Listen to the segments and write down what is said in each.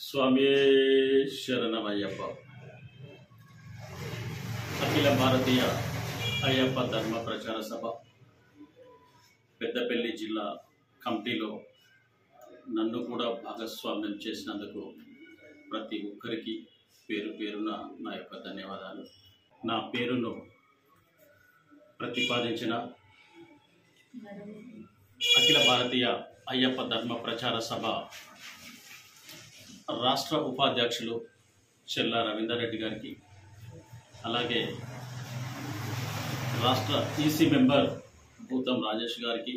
స్వామి శరణమయ్యప్ప అఖిల భారతీయ అయ్యప్ప ధర్మ ప్రచార సభ పెద్దపల్లి జిల్లా కమిటీలో నన్ను కూడా భాగస్వామ్యం చేసినందుకు ప్రతి ఒక్కరికి పేరు పేరున నా యొక్క ధన్యవాదాలు నా పేరును ప్రతిపాదించిన అఖిల భారతీయ అయ్యప్ప ధర్మ ప్రచార సభ రాష్ట్ర ఉపాధ్యక్షులు చెల్లా రవీందర్ రెడ్డి గారికి అలాగే రాష్ట్ర ఈసీ మెంబర్ భూతం రాజేష్ గారికి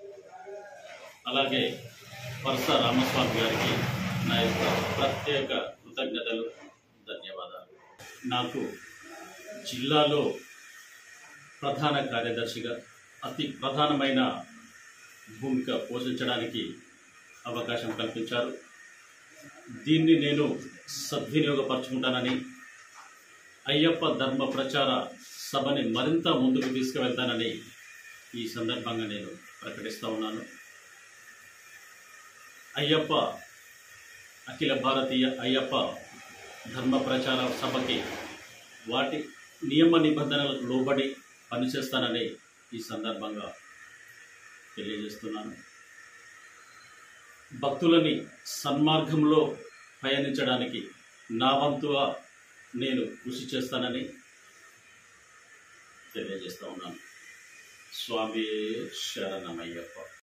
అలాగే పరస రామస్వామి గారికి నా యొక్క ప్రత్యేక కృతజ్ఞతలు ధన్యవాదాలు నాకు జిల్లాలో ప్రధాన కార్యదర్శిగా అతి ప్రధానమైన భూమిక పోషించడానికి అవకాశం కల్పించారు దీన్ని నేను సద్వినియోగపరచుకుంటానని అయ్యప్ప ధర్మ ప్రచార సభని మరింత ముందుకు తీసుకువెళ్తానని ఈ సందర్భంగా నేను ప్రకటిస్తూ ఉన్నాను అయ్యప్ప అఖిల భారతీయ అయ్యప్ప ధర్మ ప్రచార సభకి వాటి నియమ నిబంధనలకు లోబడి పనిచేస్తానని ఈ సందర్భంగా తెలియజేస్తున్నాను భక్తులని సన్మార్గంలో పయనించడానికి నా వంతుగా నేను కృషి చేస్తానని తెలియజేస్తా ఉన్నాను స్వామి శరణమయ్యప్ప